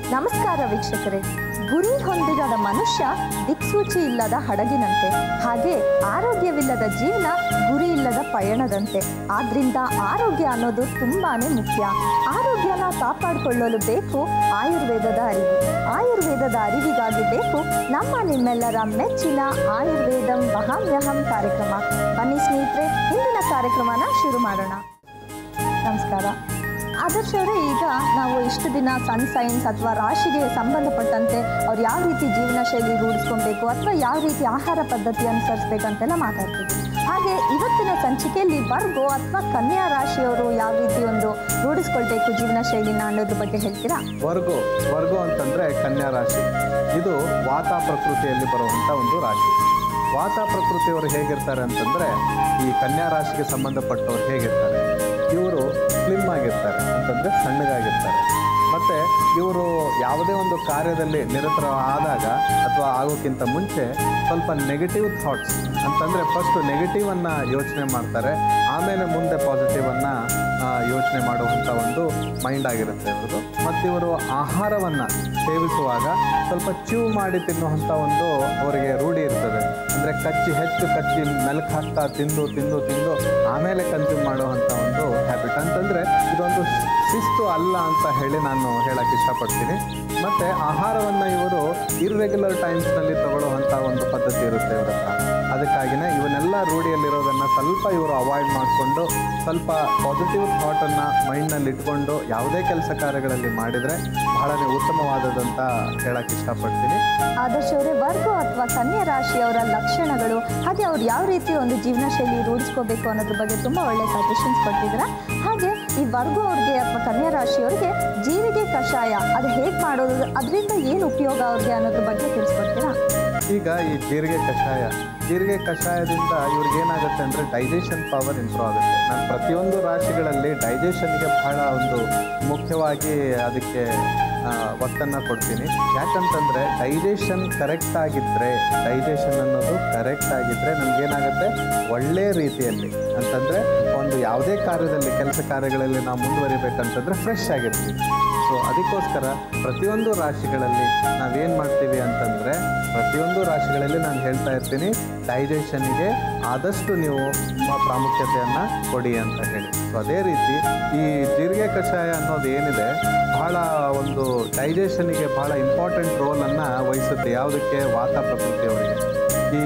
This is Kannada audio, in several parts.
ನಮಸ್ಕಾರ ವೀಕ್ಷಕರೇ ಗುರಿ ಹೊಂದಿರದ ಮನುಷ್ಯ ದಿಕ್ಸೂಚಿ ಇಲ್ಲದ ಹಡಗಿನಂತೆ ಹಾಗೆ ಆರೋಗ್ಯವಿಲ್ಲದ ಜೀವನ ಗುರಿ ಇಲ್ಲದ ಪಯಣದಂತೆ ಆದ್ರಿಂದ ಆರೋಗ್ಯ ಅನ್ನೋದು ತುಂಬಾನೇ ಮುಖ್ಯ ಆರೋಗ್ಯನ ಕಾಪಾಡಿಕೊಳ್ಳಲು ಬೇಕು ಆಯುರ್ವೇದದ ಅರಿವು ಆಯುರ್ವೇದದ ಅರಿವಿಗಾಗಿ ಬೇಕು ನಮ್ಮ ನಿಮ್ಮೆಲ್ಲರ ಮೆಚ್ಚಿನ ಆಯುರ್ವೇದಂ ವಹಾಮ್ಯಹಂ ಕಾರ್ಯಕ್ರಮ ಬನ್ನಿ ಸ್ನೇಹಿತರೆ ಇಂದಿನ ಕಾರ್ಯಕ್ರಮನ ಶುರು ಮಾಡೋಣ ನಮಸ್ಕಾರ ಆದರ್ಶ ಅವರೇ ಈಗ ನಾವು ಇಷ್ಟು ದಿನ ಸನ್ ಸೈನ್ಸ್ ಅಥವಾ ರಾಶಿಗೆ ಸಂಬಂಧಪಟ್ಟಂತೆ ಅವ್ರು ಯಾವ ರೀತಿ ಜೀವನ ಶೈಲಿ ರೂಢಿಸ್ಕೊಬೇಕು ಅಥವಾ ಯಾವ ರೀತಿ ಆಹಾರ ಪದ್ಧತಿ ಅನುಸರಿಸ್ಬೇಕಂತೆಲ್ಲ ಮಾತಾಡ್ತೀವಿ ಹಾಗೆ ಇವತ್ತಿನ ಸಂಚಿಕೆಯಲ್ಲಿ ವರ್ಗೋ ಅಥವಾ ಕನ್ಯಾ ರಾಶಿಯವರು ಯಾವ ರೀತಿ ಒಂದು ರೂಢಿಸ್ಕೊಳ್ಬೇಕು ಜೀವನ ಶೈಲಿನ ಅನ್ನೋದ್ರ ಬಗ್ಗೆ ಹೇಳ್ತೀರಾ ವರ್ಗೋ ವರ್ಗೋ ಅಂತಂದರೆ ಕನ್ಯಾ ರಾಶಿ ಇದು ವಾತ ಪ್ರಕೃತಿಯಲ್ಲಿ ಬರುವಂಥ ಒಂದು ರಾಶಿ ವಾತ ಪ್ರಕೃತಿಯವರು ಹೇಗಿರ್ತಾರೆ ಅಂತಂದರೆ ಈ ಕನ್ಯಾ ರಾಶಿಗೆ ಸಂಬಂಧಪಟ್ಟವ್ರು ಹೇಗಿರ್ತಾರೆ ಇವರು ಸ್ಲಿಮ್ ಆಗಿರ್ತಾರೆ ಅಂತಂದರೆ ಸಣ್ಣಗಾಗಿರ್ತಾರೆ ಮತ್ತು ಇವರು ಯಾವುದೇ ಒಂದು ಕಾರ್ಯದಲ್ಲಿ ನಿರತರ ಆದಾಗ ಅಥವಾ ಆಗೋಕ್ಕಿಂತ ಮುಂಚೆ ಸ್ವಲ್ಪ ನೆಗೆಟಿವ್ ಥಾಟ್ಸ್ ಅಂತಂದರೆ ಫಸ್ಟು ನೆಗೆಟಿವನ್ನು ಯೋಚನೆ ಮಾಡ್ತಾರೆ ಆಮೇಲೆ ಮುಂದೆ ಪಾಸಿಟಿವನ್ನು ಯೋಚನೆ ಮಾಡುವಂಥ ಒಂದು ಮೈಂಡ್ ಆಗಿರುತ್ತೆ ಇವ್ರದ್ದು ಮತ್ತು ಇವರು ಆಹಾರವನ್ನು ಸೇವಿಸುವಾಗ ಸ್ವಲ್ಪ ಚ್ಯೂ ಮಾಡಿ ತಿನ್ನುವಂಥ ಒಂದು ಅವರಿಗೆ ರೂಢಿ ಇರ್ತದೆ ಅಂದರೆ ಕಚ್ಚಿ ಹೆಚ್ಚು ಕಚ್ಚಿ ಮೆಲುಕು ಹಾಕ್ತಾ ತಿಂದು ತಿಂದು ತಿಂದು ಆಮೇಲೆ ಕನ್ಸ್ಯೂಮ್ ಮಾಡುವಂಥ ಒಂದು ಹ್ಯಾಬಿಟ್ ಅಂತಂದರೆ ಇದೊಂದು ಶಿಸ್ತು ಅಲ್ಲ ಅಂತ ಹೇಳಿ ನಾನು ಹೇಳಕ್ಕೆ ಇಷ್ಟಪಡ್ತೀನಿ ಮತ್ತು ಆಹಾರವನ್ನು ಇವರು ಇರ್ರೆಗ್ಯುಲರ್ ಟೈಮ್ಸ್ನಲ್ಲಿ ತಗೊಳ್ಳುವಂಥ ಒಂದು ಪದ್ಧತಿ ಇರುತ್ತೆ ಇವ್ರ ಹತ್ರ ಅದಕ್ಕಾಗಿಯೇ ಇವನ್ನೆಲ್ಲ ರೂಢಿಯಲ್ಲಿರೋದನ್ನು ಸ್ವಲ್ಪ ಇವರು ಅವಾಯ್ಡ್ ಮಾಡಿಕೊಂಡು ಸ್ವಲ್ಪ ಪಾಸಿಟಿವ್ ಥಾಟನ್ನು ಮೈಂಡ್ನಲ್ಲಿ ಇಟ್ಕೊಂಡು ಯಾವುದೇ ಕೆಲಸ ಕಾರ್ಯಗಳಲ್ಲಿ ಮಾಡಿದರೆ ಬಹಳನೇ ಉತ್ತಮವಾದದಂತ ಹೇಳಕ್ಕೆ ಇಷ್ಟಪಡ್ತೀನಿ ಆದರ್ಶ ಅವರೇ ವರ್ಗ ಅಥವಾ ಕನ್ಯಾ ರಾಶಿಯವರ ಲಕ್ಷಣಗಳು ಹಾಗೆ ಅವ್ರು ಯಾವ ರೀತಿ ಒಂದು ಜೀವನ ಶೈಲಿ ರೂಢಿಸ್ಕೋಬೇಕು ಅನ್ನೋದ್ರ ಬಗ್ಗೆ ತುಂಬ ಒಳ್ಳೆ ಸಜೆಷನ್ಸ್ ಕೊಟ್ಟಿದ್ದೀರಾ ಹಾಗೆ ಈ ವರ್ಗ ಅವ್ರಿಗೆ ಅಥವಾ ಕನ್ಯಾ ರಾಶಿಯವರಿಗೆ ಜೀರಿಗೆ ಕಷಾಯ ಅದು ಹೇಗೆ ಮಾಡೋದು ಅದರಿಂದ ಏನು ಉಪಯೋಗ ಅವ್ರಿಗೆ ಅನ್ನೋದ್ರ ಬಗ್ಗೆ ತಿಳಿಸ್ಕೊಡ್ತೀರಾ ಈಗ ಈ ಜೀರಿಗೆ ಕಷಾಯ ಜೀರಿಗೆ ಕಷಾಯದಿಂದ ಇವ್ರಿಗೆ ಏನಾಗುತ್ತೆ ಅಂದರೆ ಡೈಜೆಷನ್ ಪವರ್ ಇಂಪ್ರೂವ್ ಆಗುತ್ತೆ ನಾನು ಪ್ರತಿಯೊಂದು ರಾಶಿಗಳಲ್ಲಿ ಡೈಜೆಷನ್ಗೆ ಬಹಳ ಒಂದು ಮುಖ್ಯವಾಗಿ ಅದಕ್ಕೆ ಆ, ಒತ್ತನ್ನು ಕೊಡ್ತೀನಿ ಯಾಕಂತಂದರೆ ಡೈಜೆಷನ್ ಕರೆಕ್ಟ್ ಆಗಿದ್ದರೆ ಡೈಜೆಷನ್ ಅನ್ನೋದು ಕರೆಕ್ಟ್ ಆಗಿದ್ದರೆ ನಮಗೇನಾಗುತ್ತೆ ಒಳ್ಳೆಯ ರೀತಿಯಲ್ಲಿ ಅಂತಂದರೆ ಒಂದು ಯಾವುದೇ ಕಾರ್ಯದಲ್ಲಿ ಕೆಲಸ ಕಾರ್ಯಗಳಲ್ಲಿ ನಾವು ಮುಂದುವರಿಬೇಕಂತಂದರೆ ಫ್ರೆಶ್ ಆಗಿರ್ತೀವಿ ಸೊ ಅದಕ್ಕೋಸ್ಕರ ಪ್ರತಿಯೊಂದು ರಾಶಿಗಳಲ್ಲಿ ನಾವೇನು ಮಾಡ್ತೀವಿ ಅಂತಂದರೆ ಪ್ರತಿಯೊಂದು ರಾಶಿಗಳಲ್ಲಿ ನಾನು ಹೇಳ್ತಾ ಇರ್ತೀನಿ ಡೈಜೆಷನ್ಗೆ ಆದಷ್ಟು ನೀವು ತುಂಬ ಪ್ರಾಮುಖ್ಯತೆಯನ್ನು ಕೊಡಿ ಅಂತ ಹೇಳಿ ಸೊ ಅದೇ ರೀತಿ ಈ ಜೀರಿಗೆ ಕಷಾಯ ಅನ್ನೋದು ಏನಿದೆ ಬಹಳ ಒಂದು ಡೈಜೆಷನ್ಗೆ ಬಹಳ ಇಂಪಾರ್ಟೆಂಟ್ ರೋಲನ್ನು ವಹಿಸುತ್ತೆ ಯಾವುದಕ್ಕೆ ವಾತ ಪ್ರಕೃತಿಯವರಿಗೆ ಈ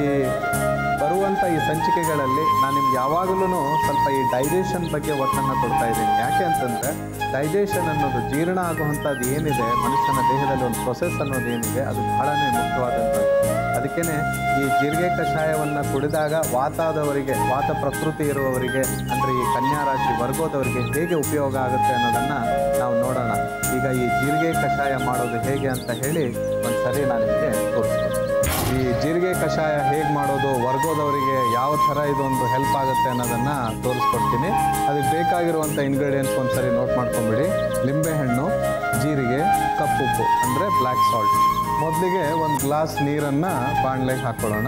ಬರುವಂಥ ಈ ಸಂಚಿಕೆಗಳಲ್ಲಿ ನಾನು ನಿಮ್ಗೆ ಯಾವಾಗಲೂ ಸ್ವಲ್ಪ ಈ ಡೈಜೆಷನ್ ಬಗ್ಗೆ ಒತ್ತನ್ನು ಕೊಡ್ತಾ ಇದ್ದೀನಿ ಯಾಕೆ ಅಂತಂದರೆ ಡೈಜೆಷನ್ ಅನ್ನೋದು ಜೀರ್ಣ ಆಗುವಂಥದ್ದು ಏನಿದೆ ಮನುಷ್ಯನ ದೇಹದಲ್ಲಿ ಒಂದು ಪ್ರೊಸೆಸ್ ಅನ್ನೋದು ಏನಿದೆ ಅದು ಬಹಳನೇ ಮುಖ್ಯವಾದಂಥದ್ದು ಅದಕ್ಕೇ ಈ ಜೀರಿಗೆ ಕಷಾಯವನ್ನು ಕುಡಿದಾಗ ವಾತಾದವರಿಗೆ ವಾತ ಪ್ರಕೃತಿ ಇರುವವರಿಗೆ ಅಂದರೆ ಈ ಕನ್ಯಾ ರಾಶಿ ವರ್ಗೋದವರಿಗೆ ಹೇಗೆ ಉಪಯೋಗ ಆಗುತ್ತೆ ಅನ್ನೋದನ್ನು ನಾವು ನೋಡೋಣ ಈಗ ಈ ಜೀರಿಗೆ ಕಷಾಯ ಮಾಡೋದು ಹೇಗೆ ಅಂತ ಹೇಳಿ ಒಂದು ಸರಿ ನಾನು ನಿಮಗೆ ತೋರಿಸ್ತೀನಿ ಈ ಜೀರಿಗೆ ಕಷಾಯ ಹೇಗೆ ಮಾಡೋದು ವರ್ಗೋದವರಿಗೆ ಯಾವ ಥರ ಇದೊಂದು ಹೆಲ್ಪ್ ಆಗುತ್ತೆ ಅನ್ನೋದನ್ನು ತೋರಿಸ್ಕೊಡ್ತೀನಿ ಅದಕ್ಕೆ ಬೇಕಾಗಿರುವಂಥ ಇಂಗ್ರೀಡಿಯೆಂಟ್ಸ್ ಒಂದು ಸರಿ ನೋಟ್ ಮಾಡ್ಕೊಂಬಿಡಿ ಲಿಂಬೆಹಣ್ಣು ಜೀರಿಗೆ ಕಪ್ಪುಪ್ಪು ಅಂದರೆ ಬ್ಲ್ಯಾಕ್ ಸಾಲ್ಟ್ ಮೊದಲಿಗೆ ಒಂದು ಗ್ಲಾಸ್ ನೀರನ್ನು ಬಾಣಲೆಗೆ ಹಾಕ್ಕೊಳ್ಳೋಣ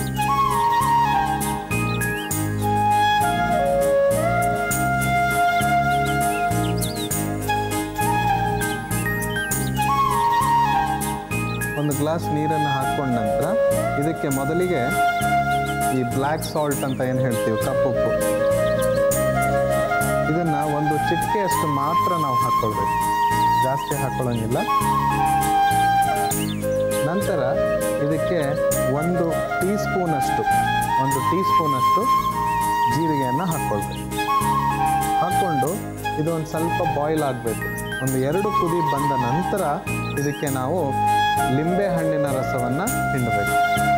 ಒಂದು ಗ್ಲಾಸ್ ನೀರನ್ನು ಹಾಕ್ಕೊಂಡ ನಂತರ ಇದಕ್ಕೆ ಮೊದಲಿಗೆ ಈ ಬ್ಲ್ಯಾಕ್ ಸಾಲ್ಟ್ ಅಂತ ಏನು ಹೇಳ್ತೀವಿ ಕಪ್ಪುಪ್ಪು ಇದನ್ನು ಒಂದು ಚಿಟಿಕೆಯಷ್ಟು ಮಾತ್ರ ನಾವು ಹಾಕ್ಕೊಳ್ಬೇಕು ಜಾಸ್ತಿ ಹಾಕ್ಕೊಳ್ಳೋಂಗಿಲ್ಲ ನಂತರ ಇದಕ್ಕೆ ಒಂದು ಟೀ ಸ್ಪೂನಷ್ಟು ಒಂದು ಟೀ ಸ್ಪೂನಷ್ಟು ಜೀರಿಗೆಯನ್ನು ಹಾಕ್ಕೊಳ್ಬೇಕು ಹಾಕ್ಕೊಂಡು ಇದು ಒಂದು ಸ್ವಲ್ಪ ಬಾಯ್ಲ್ ಆಗಬೇಕು ಒಂದು ಎರಡು ಕುದಿ ಬಂದ ನಂತರ ಇದಕ್ಕೆ ನಾವು ಲಿಂಬೆ ಹಣ್ಣಿನ ರಸವನ್ನು ಹಿಂಡಬೇಕು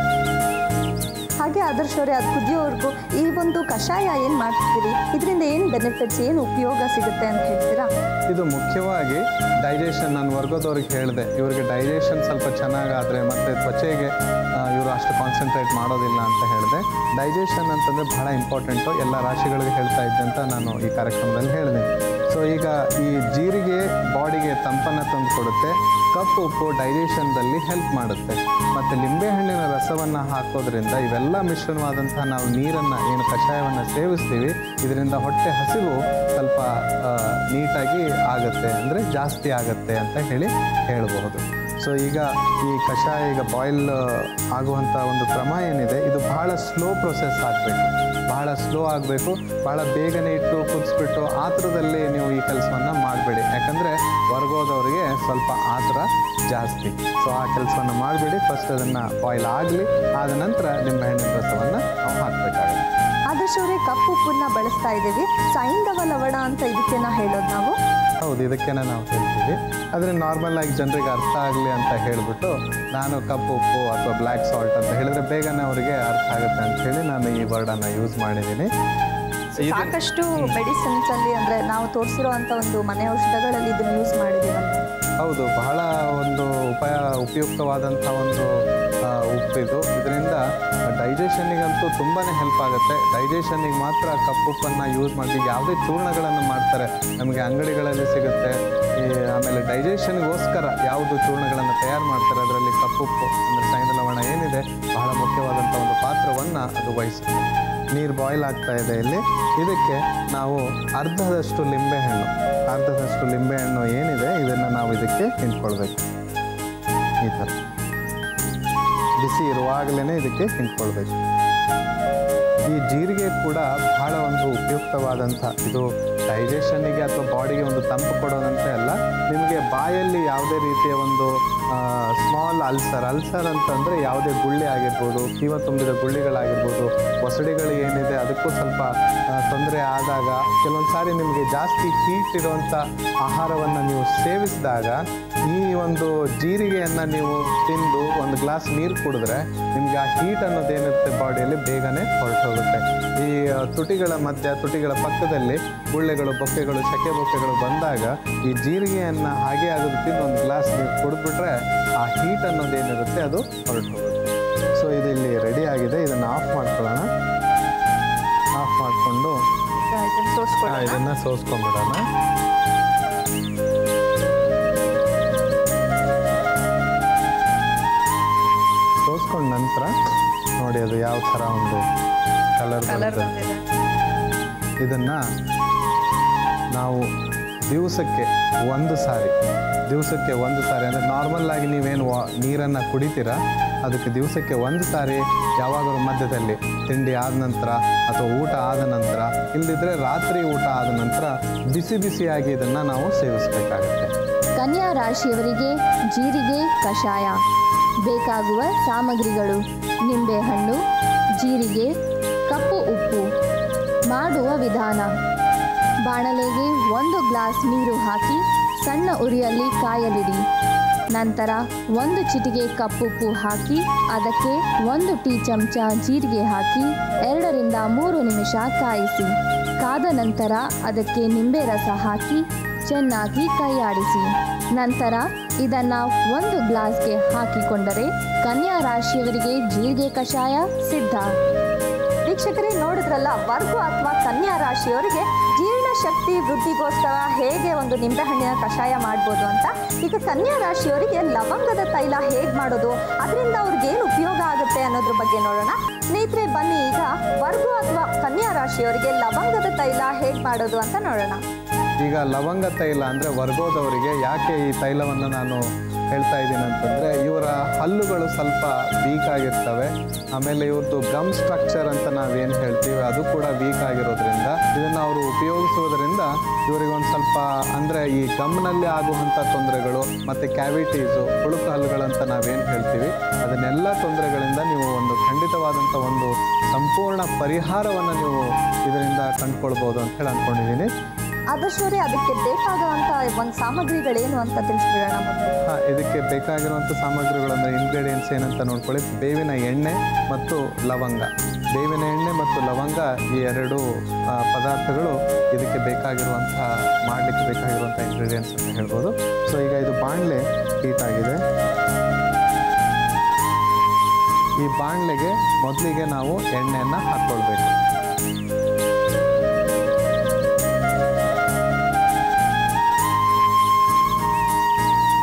ಹಾಗೆ ಆದರ್ಶ ಅವರೇ ಅದು ಕುದಿಯೋವರೆಗೂ ಈ ಒಂದು ಕಷಾಯ ಏನು ಮಾಡ್ತೀರಿ ಇದರಿಂದ ಏನು ಬೆನಿಫಿಟ್ಸ್ ಏನು ಉಪಯೋಗ ಸಿಗುತ್ತೆ ಅಂತ ಹೇಳ್ತೀರಾ ಇದು ಮುಖ್ಯವಾಗಿ ಡೈಜೆಷನ್ ನಾನು ವರ್ಗದವ್ರಿಗೆ ಹೇಳಿದೆ ಇವ್ರಿಗೆ ಡೈಜೆಷನ್ ಸ್ವಲ್ಪ ಚೆನ್ನಾಗಾದರೆ ಮತ್ತು ತ್ವಚೆಗೆ ಆ, ಇವರು ಅಷ್ಟು ಕಾನ್ಸಂಟ್ರೇಟ್ ಮಾಡೋದಿಲ್ಲ ಅಂತ ಹೇಳಿದೆ ಡೈಜೆಷನ್ ಅಂತಂದರೆ ಬಹಳ ಇಂಪಾರ್ಟೆಂಟು ಎಲ್ಲ ರಾಶಿಗಳಿಗೆ ಹೇಳ್ತಾ ಇದ್ದೆ ಅಂತ ನಾನು ಈ ಕಾರ್ಯಕ್ರಮದಲ್ಲಿ ಹೇಳಿದೆ ಸೊ ಈಗ ಈ ಜೀರಿಗೆ ಬಾಡಿಗೆ ತಂಪು ತಂಪನ್ನು ತಂದು ಕೊಡುತ್ತೆ ಕಪ್ಪು ಉಪ್ಪು ಡೈಜೆಷನ್ದಲ್ಲಿ ಹೆಲ್ಪ್ ಮಾಡುತ್ತೆ ಮತ್ತು ಲಿಂಬೆಹಣ್ಣಿನ ರಸವನ್ನು ಹಾಕೋದ್ರಿಂದ ಇವೆಲ್ಲ ಮಿಶ್ರಣವಾದಂತಹ ನಾವು ನೀರನ್ನು ಏನು ಕಷಾಯವನ್ನು ಸೇವಿಸ್ತೀವಿ ಇದರಿಂದ ಹೊಟ್ಟೆ ಹಸಿವು ಸ್ವಲ್ಪ ಆ, ನೀಟಾಗಿ ಆಗುತ್ತೆ ಅಂದರೆ ಜಾಸ್ತಿ ಆಗುತ್ತೆ ಅಂತ ಹೇಳಿ ಹೇಳಬಹುದು ಸೊ ಈಗ ಈ ಕಷಾಯ ಈಗ ಬಾಯ್ಲ್ ಆಗುವಂಥ ಒಂದು ಕ್ರಮ ಏನಿದೆ ಇದು ಬಹಳ ಸ್ಲೋ ಪ್ರೊಸೆಸ್ ಆಗಬೇಕು ಬಹಳ ಸ್ಲೋ ಆಗಬೇಕು ಬಹಳ ಬೇಗನೆ ಇಟ್ಟು ಕುದಿಸ್ಬಿಟ್ಟು ಆತುರದಲ್ಲಿ ನೀವು ಈ ಕೆಲಸವನ್ನು ಮಾಡಬೇಡಿ ಯಾಕಂದರೆ ಹೊರಗೋದವರಿಗೆ ಸ್ವಲ್ಪ ಆತುರ ಜಾಸ್ತಿ ಸೊ ಆ ಕೆಲಸವನ್ನು ಮಾಡಬೇಡಿ ಫಸ್ಟ್ ಅದನ್ನು ಬಾಯ್ಲ್ ಆಗಲಿ ಆದ ನಂತರ ನಿಂಬೆಹಣ್ಣಿನ ರಸವನ್ನು ನಾವು ಹಾಕಬೇಕಾಗುತ್ತೆ ಆದರ್ಶ್ ಅವರೇ ಕಪ್ಪು ಉಪ್ಪನ್ನ ಬಳಸ್ತಾ ಇದ್ದೀವಿ ಸೈಂಧವ ಲವಣ ಅಂತ ಇದಕ್ಕೆ ನಾ ಹೇಳೋದು ನಾವು ಹೌದು ಇದಕ್ಕೇನೆ ನಾವು ಹೇಳ್ತೀವಿ ಆದರೆ ನಾರ್ಮಲ್ ಆಗಿ ಜನರಿಗೆ ಅರ್ಥ ಆಗಲಿ ಅಂತ ಹೇಳಿಬಿಟ್ಟು ನಾನು ಕಪ್ಪು ಉಪ್ಪು ಅಥವಾ ಬ್ಲ್ಯಾಕ್ ಸಾಲ್ಟ್ ಅಂತ ಹೇಳಿದ್ರೆ ಬೇಗನೆ ಅವರಿಗೆ ಅರ್ಥ ಆಗುತ್ತೆ ಅಂತ ಹೇಳಿ ನಾನು ಈ ವರ್ಡನ್ನು ಯೂಸ್ ಮಾಡಿದ್ದೀನಿ ಇದು ಸಾಕಷ್ಟು ಮೆಡಿಸಿನ್ಸ್ ಅಲ್ಲಿ ಅಂದ್ರೆ ನಾವು ತೋರಿಸಿರೋ ಅಂತ ಒಂದು ಮನೆ ಔಷಧಗಳಲ್ಲಿ ಇದನ್ನ ಯೂಸ್ ಮಾಡಿದೀವಲ್ಲ ಹೌದು ಬಹಳ ಒಂದು ಉಪಯ ಉಪಯುಕ್ತವಾದಂಥ ಒಂದು ಆ, ಉಪ್ಪಿದು ಇದರಿಂದ ಡೈಜೆಷನ್ನಿಗಂತೂ ತುಂಬಾ ಹೆಲ್ಪ್ ಆಗುತ್ತೆ ಡೈಜೆಷನ್ನಿಗೆ ಮಾತ್ರ ಕಪ್ಪುಪ್ಪನ್ನು ಯೂಸ್ ಮಾಡಿ ಯಾವುದೇ ಚೂರ್ಣಗಳನ್ನು ಮಾಡ್ತಾರೆ ನಮಗೆ ಅಂಗಡಿಗಳಲ್ಲಿ ಸಿಗುತ್ತೆ ಈ ಆಮೇಲೆ ಡೈಜೆಷನ್ಗೋಸ್ಕರ ಯಾವುದು ಚೂರ್ಣಗಳನ್ನು ತಯಾರು ಮಾಡ್ತಾರೆ ಅದರಲ್ಲಿ ಕಪ್ಪುಪ್ಪು ಅಂದರೆ ಸೈಂಧ ಲವಣ ಏನಿದೆ ಬಹಳ ಮುಖ್ಯವಾದಂಥ ಒಂದು ಪಾತ್ರವನ್ನು ಅದು ವಹಿಸುತ್ತೆ ನೀರು ಬಾಯ್ಲ್ ಆಗ್ತಾ ಇದೆ ಇಲ್ಲಿ ಇದಕ್ಕೆ ನಾವು ಅರ್ಧದಷ್ಟು ಲಿಂಬೆಹಣ್ಣು ಅರ್ಧದಷ್ಟು ಲಿಂಬೆಹಣ್ಣು ಏನಿದೆ ಇದನ್ನು ನಾವು ಇದಕ್ಕೆ ಹಿಂಡ್ಕೊಳ್ಬೇಕು ಈ ಥರ ಬಿಸಿ ಇರುವಾಗಲೇ ಇದಕ್ಕೆ ಹಿಂಡ್ಕೊಳ್ಬೇಕು ಈ ಜೀರಿಗೆ ಕೂಡ ಬಹಳ ಒಂದು ಉಪಯುಕ್ತವಾದಂಥ ಇದು ಡೈಜೆಷನ್ನಿಗೆ ಅಥವಾ ಬಾಡಿಗೆ ಒಂದು ತಂಪು ಕೊಡೋದಂತೆ ಅಲ್ಲ ನಿಮಗೆ ಬಾಯಲ್ಲಿ ಯಾವುದೇ ರೀತಿಯ ಒಂದು ಸ್ಮಾಲ್ ಅಲ್ಸರ್ ಅಲ್ಸರ್ ಅಂತಂದರೆ ಯಾವುದೇ ಗುಳ್ಳೆ ಆಗಿರ್ಬೋದು ಕೀವ ತುಂಬಿದ ಗುಳ್ಳಿಗಳಾಗಿರ್ಬೋದು ಒಸಡಿಗಳು ಏನಿದೆ ಅದಕ್ಕೂ ಸ್ವಲ್ಪ ತೊಂದರೆ ಆದಾಗ ಕೆಲವೊಂದು ಸಾರಿ ನಿಮಗೆ ಜಾಸ್ತಿ ಹೀಟ್ ಇರುವಂಥ ಆಹಾರವನ್ನು ನೀವು ಸೇವಿಸಿದಾಗ ಈ ಒಂದು ಜೀರಿಗೆಯನ್ನು ನೀವು ತಿಂದು ಒಂದು ಗ್ಲಾಸ್ ನೀರು ಕುಡಿದ್ರೆ ನಿಮಗೆ ಆ ಹೀಟ್ ಅನ್ನೋದೇನಿರುತ್ತೆ ಬಾಡಿಯಲ್ಲಿ ಬೇಗನೆ ಹೊರಟೋಗುತ್ತೆ ಈ ಆ, ತುಟಿಗಳ ಮಧ್ಯ ತುಟಿಗಳ ಪಕ್ಕದಲ್ಲಿ ಗುಳ್ಳೆಗಳು ಬೊಕ್ಕೆಗಳು ಚಕ್ಕೆ ಬೊಕ್ಕೆಗಳು ಬಂದಾಗ ಈ ಜೀರಿಗೆಯನ್ನು ಹಾಗೆ ಆಗೋದು ತಿಂದು ಒಂದು ಗ್ಲಾಸ್ ನೀರು ಕುಡಿದ್ಬಿಟ್ರೆ ಆ ಹೀಟ್ ಅನ್ನೋದೇನಿರುತ್ತೆ ಅದು ಹೊರಟು ಹೋಗುತ್ತೆ ಸೊ ಇದು ಇಲ್ಲಿ ರೆಡಿ ಆಗಿದೆ ಇದನ್ನು ಆಫ್ ಮಾಡ್ಕೊಳ್ಳೋಣ ಆಫ್ ಮಾಡಿಕೊಂಡು ಈಗ ಇದನ್ನ ತೋರಿಸ್ಕೊಳ್ಳೋಣ ಇದನ್ನು ಸೋಸ್ಕೊಂಡ್ಬಿಡೋಣ ಸೋಸ್ಕೊಂಡ ನಂತರ ನೋಡಿ ಅದು ಯಾವ ಥರ ಒಂದು ಕಲರ್ ಕಲರ್ ಬರುತ್ತೆ ಬಂದಿದೆ ಇದನ್ನು ನಾವು ದಿವಸಕ್ಕೆ ಒಂದು ಸಾರಿ ದಿವಸಕ್ಕೆ ಒಂದು ಸಾರಿ ಅಂದರೆ ನಾರ್ಮಲ್ ಆಗಿ ನೀವೇನು ವಾ ನೀರನ್ನು ಕುಡಿತೀರಾ ಅದಕ್ಕೆ ದಿವಸಕ್ಕೆ ಒಂದು ಸಾರಿ ಯಾವಾಗಾದ್ರೂ ಮಧ್ಯದಲ್ಲಿ ತಿಂಡಿ ಆದ ನಂತರ ಅಥವಾ ಊಟ ಆದ ನಂತರ ಇಲ್ಲದಿದ್ದರೆ ರಾತ್ರಿ ಊಟ ಆದ ನಂತರ ಬಿಸಿ ಬಿಸಿಯಾಗಿ ಇದನ್ನು ನಾವು ಸೇವಿಸಬೇಕಾಗುತ್ತೆ ಕನ್ಯಾ ರಾಶಿಯವರಿಗೆ ಜೀರಿಗೆ ಕಷಾಯ ಬೇಕಾಗುವ ಸಾಮಗ್ರಿಗಳು ನಿಂಬೆಹಣ್ಣು ಜೀರಿಗೆ ಕಪ್ಪು ಉಪ್ಪು ಮಾಡುವ ವಿಧಾನ ಬಾಣಲೆಗೆ ಒಂದು ಗ್ಲಾಸ್ ನೀರು ಹಾಕಿ ಸಣ್ಣ ಉರಿಯಲ್ಲಿ ಕಾಯಲಿಡಿ ನಂತರ ಒಂದು ಚಿಟಿಕೆ ಕಪ್ಪುಪ್ಪು ಹಾಕಿ ಅದಕ್ಕೆ ಒಂದು ಟೀ ಚಮಚ ಜೀರಿಗೆ ಹಾಕಿ ಎರಡರಿಂದ ಮೂರು ನಿಮಿಷ ಕಾಯಿಸಿ ಕಾದ ನಂತರ ಅದಕ್ಕೆ ನಿಂಬೆ ರಸ ಹಾಕಿ ಚೆನ್ನಾಗಿ ಕೈಯಾಡಿಸಿ ನಂತರ ಇದನ್ನ ಒಂದು ಗ್ಲಾಸ್ಗೆ ಹಾಕಿಕೊಂಡರೆ ಕನ್ಯಾ ರಾಶಿಯವರಿಗೆ ಜೀರಿಗೆ ಕಷಾಯ ಸಿದ್ಧ ವೀಕ್ಷಕರೇ ನೋಡಿದ್ರಲ್ಲ ವರ್ಗು ಅಥವಾ ಕನ್ಯಾ ರಾಶಿಯವರಿಗೆ ಜೀರ್ಣಶಕ್ತಿ ವೃದ್ಧಿಗೋಸ್ಕರ ಹೇಗೆ ಒಂದು ನಿಂಬೆಹಣ್ಣಿನ ಕಷಾಯ ಮಾಡ್ಬೋದು ಅಂತ ಈಗ ಕನ್ಯಾ ರಾಶಿಯವರಿಗೆ ಲವಂಗದ ತೈಲ ಹೇಗೆ ಮಾಡೋದು ಅದರಿಂದ ಅವ್ರಿಗೆ ಏನು ಉಪಯೋಗ ಆಗುತ್ತೆ ಅನ್ನೋದ್ರ ಬಗ್ಗೆ ನೋಡೋಣ ಸ್ನೇಹಿತರೆ ಬನ್ನಿ ಈಗ ವರ್ಗು ಅಥವಾ ಕನ್ಯಾ ರಾಶಿಯವರಿಗೆ ಲವಂಗದ ತೈಲ ಹೇಗೆ ಮಾಡೋದು ಅಂತ ನೋಡೋಣ ಈಗ ಲವಂಗ ತೈಲ ಅಂದರೆ ವರ್ಗೋದವರಿಗೆ ಯಾಕೆ ಈ ತೈಲವನ್ನು ನಾನು ಹೇಳ್ತಾ ಇದ್ದೀನಿ ಅಂತಂದರೆ ಇವರ ಹಲ್ಲುಗಳು ಸ್ವಲ್ಪ ವೀಕ್ ಆಗಿರ್ತವೆ ಆಮೇಲೆ ಇವ್ರದ್ದು ಗಮ್ ಸ್ಟ್ರಕ್ಚರ್ ಅಂತ ನಾವೇನು ಹೇಳ್ತೀವಿ ಅದು ಕೂಡ ವೀಕ್ ಆಗಿರೋದ್ರಿಂದ ಇದನ್ನು ಅವರು ಉಪಯೋಗಿಸುವುದರಿಂದ ಇವರಿಗೆ ಒಂದು ಸ್ವಲ್ಪ ಅಂದರೆ ಈ ಗಮ್ನಲ್ಲಿ ಆಗುವಂಥ ತೊಂದರೆಗಳು ಮತ್ತು ಕ್ಯಾವಿಟೀಸು ಹುಳುಕು ಹಲ್ಲುಗಳಂತ ನಾವೇನು ಹೇಳ್ತೀವಿ ಅದನ್ನೆಲ್ಲ ತೊಂದರೆಗಳಿಂದ ನೀವು ಒಂದು ಖಂಡಿತವಾದಂಥ ಒಂದು ಸಂಪೂರ್ಣ ಪರಿಹಾರವನ್ನು ನೀವು ಇದರಿಂದ ಕಂಡುಕೊಳ್ಬೋದು ಅಂತ ಹೇಳಿ ಅಂದ್ಕೊಂಡಿದ್ದೀನಿ ಆದರ್ಶವರೇ ಅದಕ್ಕೆ ಬೇಕಾಗುವಂಥ ಒಂದು ಸಾಮಗ್ರಿಗಳೇನು ಅಂತ ತಿಳಿಸ್ಬಿಡೋಣ ಮೊದಲು ಹಾ, ಇದಕ್ಕೆ ಬೇಕಾಗಿರುವಂಥ ಸಾಮಗ್ರಿಗಳು ಅಂದರೆ ಇಂಗ್ರೀಡಿಯೆಂಟ್ಸ್ ಏನಂತ ನೋಡ್ಕೊಳ್ಳಿ ಬೇವಿನ ಎಣ್ಣೆ ಮತ್ತು ಲವಂಗ ಬೇವಿನ ಎಣ್ಣೆ ಮತ್ತು ಲವಂಗ ಈ ಎರಡು ಆ, ಪದಾರ್ಥಗಳು ಇದಕ್ಕೆ ಬೇಕಾಗಿರುವಂಥ ಮಾಡಲಿಕ್ಕೆ ಬೇಕಾಗಿರುವಂಥ ಇಂಗ್ರೀಡಿಯೆಂಟ್ಸ್ ಅಂತ ಹೇಳ್ಬೋದು ಸೊ ಈಗ ಇದು ಬಾಣಲೆ ಹೀಟ್ ಆಗಿದೆ ಈ ಬಾಣಲೆಗೆ ಮೊದಲಿಗೆ ನಾವು ಎಣ್ಣೆಯನ್ನು ಹಾಕ್ಕೊಳ್ಬೇಕು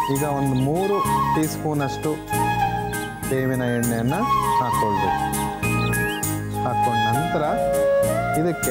ಈಗ ಒಂದು ಮೂರು ಟೀ ಸ್ಪೂನಷ್ಟು ಬೇವಿನ ಎಣ್ಣೆಯನ್ನು ಹಾಕ್ಕೊಳ್ಬೇಕು ಹಾಕ್ಕೊಂಡ ನಂತರ ಇದಕ್ಕೆ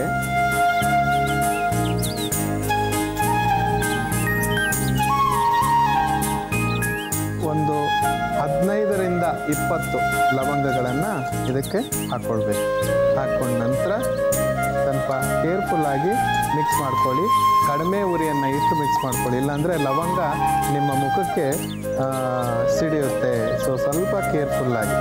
ಒಂದು ಹದಿನೈದರಿಂದ ಇಪ್ಪತ್ತು ಲವಂಗಗಳನ್ನು ಇದಕ್ಕೆ ಹಾಕ್ಕೊಳ್ಬೇಕು ಹಾಕ್ಕೊಂಡ ನಂತರ ಸ್ವಲ್ಪ ಕೇರ್ಫುಲ್ಲಾಗಿ ಮಿಕ್ಸ್ ಮಾಡ್ಕೊಳ್ಳಿ ಕಡಿಮೆ ಉರಿಯನ್ನು ಇಟ್ಟು ಮಿಕ್ಸ್ ಮಾಡ್ಕೊಳ್ಳಿ ಇಲ್ಲಾಂದರೆ ಲವಂಗ ನಿಮ್ಮ ಮುಖಕ್ಕೆ ಆ, ಸಿಡಿಯುತ್ತೆ ಸೊ ಸ್ವಲ್ಪ ಕೇರ್ಫುಲ್ಲಾಗಿ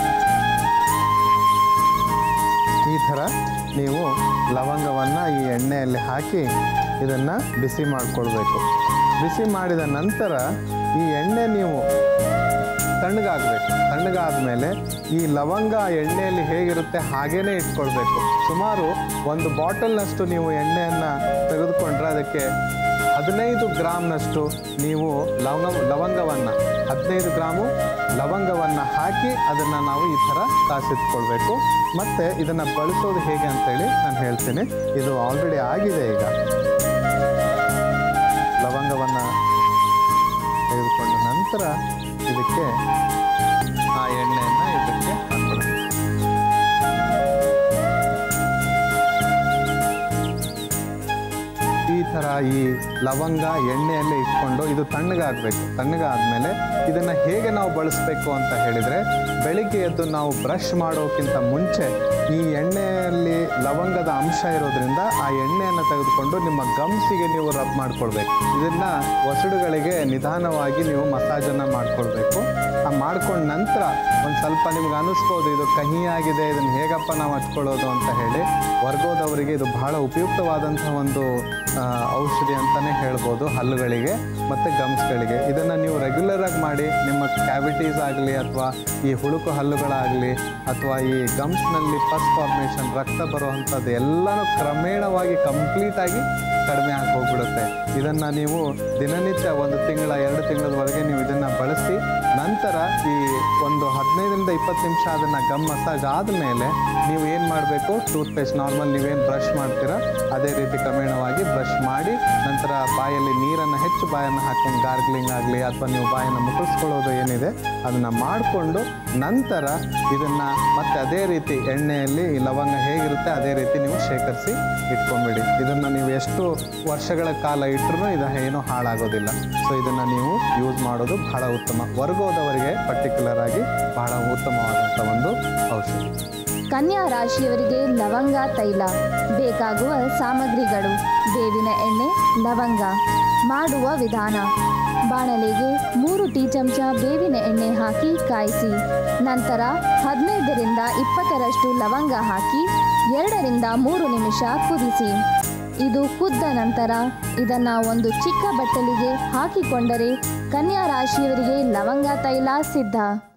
ಈ ಥರ ನೀವು ಲವಂಗವನ್ನು ಈ ಎಣ್ಣೆಯಲ್ಲಿ ಹಾಕಿ ಇದನ್ನು ಬಿಸಿ ಮಾಡಿಕೊಳ್ಬೇಕು ಬಿಸಿ ಮಾಡಿದ ನಂತರ ಈ ಎಣ್ಣೆ ನೀವು ತಣ್ಣಗಾಗಬೇಕು ತಣ್ಣಗಾದ ಮೇಲೆ ಈ ಲವಂಗ ಎಣ್ಣೆಯಲ್ಲಿ ಹೇಗಿರುತ್ತೆ ಹಾಗೇನೇ ಇಟ್ಕೊಳ್ಬೇಕು ಸುಮಾರು ಒಂದು ಬಾಟಲ್ನಷ್ಟು ನೀವು ಎಣ್ಣೆಯನ್ನು ತೆಗೆದುಕೊಂಡ್ರೆ ಅದಕ್ಕೆ ಹದಿನೈದು ಗ್ರಾಮ್ನಷ್ಟು ನೀವು ಲವಂಗ ಲವಂಗವನ್ನು ಹದಿನೈದು ಗ್ರಾಮು ಲವಂಗವನ್ನು ಹಾಕಿ ಅದನ್ನು ನಾವು ಈ ಥರ ಕಾಸಿಟ್ಕೊಳ್ಬೇಕು ಮತ್ತು ಇದನ್ನು ಬಳಸೋದು ಹೇಗೆ ಅಂತೇಳಿ ನಾನು ಹೇಳ್ತೀನಿ ಇದು ಆಲ್ರೆಡಿ ಆಗಿದೆ ಈಗ ಲವಂಗವನ್ನು ತೆಗೆದುಕೊಂಡ ನಂತರ ಇದಕ್ಕೆ ಆ ಎಣ್ಣೆಯನ್ನು ಇದಕ್ಕೆ ಹಾಕೊಳ್ಳೋಣ ಈ ಥರ ಈ ಲವಂಗ ಎಣ್ಣೆಯಲ್ಲೇ ಇಟ್ಕೊಂಡು ಇದು ತಣ್ಣಗಾಗಬೇಕು ತಣ್ಣಗಾದ್ಮೇಲೆ ಇದನ್ನು ಹೇಗೆ ನಾವು ಬಳಸಬೇಕು ಅಂತ ಹೇಳಿದರೆ ಬೆಳಿಗ್ಗೆ ಎದ್ದು ನಾವು ಬ್ರಷ್ ಮಾಡೋಕ್ಕಿಂತ ಮುಂಚೆ ಈ ಎಣ್ಣೆಯಲ್ಲಿ ಲವಂಗದ ಅಂಶ ಇರೋದ್ರಿಂದ ಆ ಎಣ್ಣೆಯನ್ನು ತೆಗೆದುಕೊಂಡು ನಿಮ್ಮ ಗಮ್ಸಿಗೆ ನೀವು ರಬ್ ಮಾಡ್ಕೊಳ್ಬೇಕು ಇದನ್ನು ಒಸಡುಗಳಿಗೆ ನಿಧಾನವಾಗಿ ನೀವು ಮಸಾಜನ್ನು ಮಾಡ್ಕೊಳ್ಬೇಕು ಆ ಮಾಡ್ಕೊಂಡ ನಂತರ ಒಂದು ಸ್ವಲ್ಪ ನಿಮ್ಗೆ ಅನ್ನಿಸ್ಬೋದು ಇದು ಕಹಿಯಾಗಿದೆ ಇದನ್ನು ಹೇಗಪ್ಪ ನಾವು ಹಚ್ಕೊಳ್ಳೋದು ಅಂತ ಹೇಳಿ ವರ್ಗೋದವರಿಗೆ ಇದು ಬಹಳ ಉಪಯುಕ್ತವಾದಂಥ ಒಂದು ಆ, ಔಷಧಿ ಅಂತಲೇ ಹೇಳ್ಬೋದು ಹಲ್ಲುಗಳಿಗೆ ಮತ್ತು ಗಮ್ಸ್ಗಳಿಗೆ ಇದನ್ನು ನೀವು ರೆಗ್ಯುಲರಾಗಿ ಮಾಡಿ ನಿಮ್ಮ ಕ್ಯಾವಿಟೀಸ್ ಆಗಲಿ ಅಥವಾ ಈ ಹುಳುಕು ಹಲ್ಲುಗಳಾಗಲಿ ಅಥವಾ ಈ ಗಮ್ಸ್ನಲ್ಲಿ ಪಸ್ ಫಾರ್ಮೇಷನ್ ರಕ್ತ ಬರುವಂಥದ್ದು ಎಲ್ಲನೂ ಕ್ರಮೇಣವಾಗಿ ಕಂಪ್ಲೀಟಾಗಿ ಕಡಿಮೆ ಆಗಿ ಹೋಗ್ಬಿಡುತ್ತೆ ಇದನ್ನು ನೀವು ದಿನನಿತ್ಯ ಒಂದು ತಿಂಗಳ ಎರಡು ತಿಂಗಳವರೆಗೆ ನೀವು ಇದನ್ನು ಬಳಸಿ ನಂತರ ಈ ಒಂದು ಹದಿನೈದರಿಂದ ಇಪ್ಪತ್ತು ನಿಮಿಷ ಅದನ್ನು ಗಮ್ ಮಸಾಜ್ ಆದಮೇಲೆ ನೀವು ಏನು ಮಾಡಬೇಕು ಟೂತ್ ಪೇಸ್ಟ್ ನಾರ್ಮಲ್ ನೀವೇನು ಬ್ರಷ್ ಮಾಡ್ತೀರಾ ಅದೇ ರೀತಿ ಕ್ರಮೇಣವಾಗಿ ಬ್ರಷ್ ಮಾಡಿ ನಂತರ ಬಾಯಲ್ಲಿ ನೀರನ್ನು ಹೆಚ್ಚು ಬಾಯನ್ನು ಹಾಕೊಂಡು ಗಾರ್ಗ್ಲಿಂಗ್ ಆಗಲಿ ಅಥವಾ ನೀವು ಬಾಯನ್ನು ಮುಟ್ಟಿಸ್ಕೊಳ್ಳೋದು ಏನಿದೆ ಅದನ್ನು ಮಾಡಿಕೊಂಡು ನಂತರ ಇದನ್ನು ಮತ್ತೆ ಅದೇ ರೀತಿ ಎಣ್ಣೆಯಲ್ಲಿ ಈ ಲವಂಗ ಹೇಗಿರುತ್ತೆ ಅದೇ ರೀತಿ ನೀವು ಶೇಖರಿಸಿ ಇಟ್ಕೊಂಬಿಡಿ ಇದನ್ನು ನೀವು ಎಷ್ಟು ವರ್ಷಗಳ ಕಾಲ ಇಟ್ಟರೂ ಇದು ಏನೂ ಹಾಳಾಗೋದಿಲ್ಲ ಸೊ ಇದನ್ನು ನೀವು ಯೂಸ್ ಮಾಡೋದು ಬಹಳ ಉತ್ತಮ ವರ್ಗೋದವರಿಗೆ ಪರ್ಟಿಕ್ಯುಲರ್ ಆಗಿ ಬಹಳ ಉತ್ತಮವಾದಂಥ ಒಂದು ಔಷಧಿ ಕನ್ಯಾ ರಾಶಿಯವರಿಗೆ ಲವಂಗ ತೈಲ ಬೇಕಾಗುವ ಸಾಮಗ್ರಿಗಳು ಬೇವಿನ ಎಣ್ಣೆ ಲವಂಗ ಮಾಡುವ ವಿಧಾನ ಬಾಣಲೆಗೆ ಮೂರು ಟೀ ಚಮಚ ಬೇವಿನ ಎಣ್ಣೆ ಹಾಕಿ ಕಾಯಿಸಿ ನಂತರ ಹದಿನೈದರಿಂದ ಇಪ್ಪತ್ತರಷ್ಟು ಲವಂಗ ಹಾಕಿ ಎರಡರಿಂದ ಮೂರು ನಿಮಿಷ ಕುದಿಸಿ ಇದು ಕುದ್ದ ನಂತರ ಇದನ್ನು ಒಂದು ಚಿಕ್ಕ ಬಟ್ಟಲಿಗೆ ಹಾಕಿಕೊಂಡರೆ ಕನ್ಯಾ ರಾಶಿಯವರಿಗೆ ಲವಂಗ ತೈಲ ಸಿದ್ಧ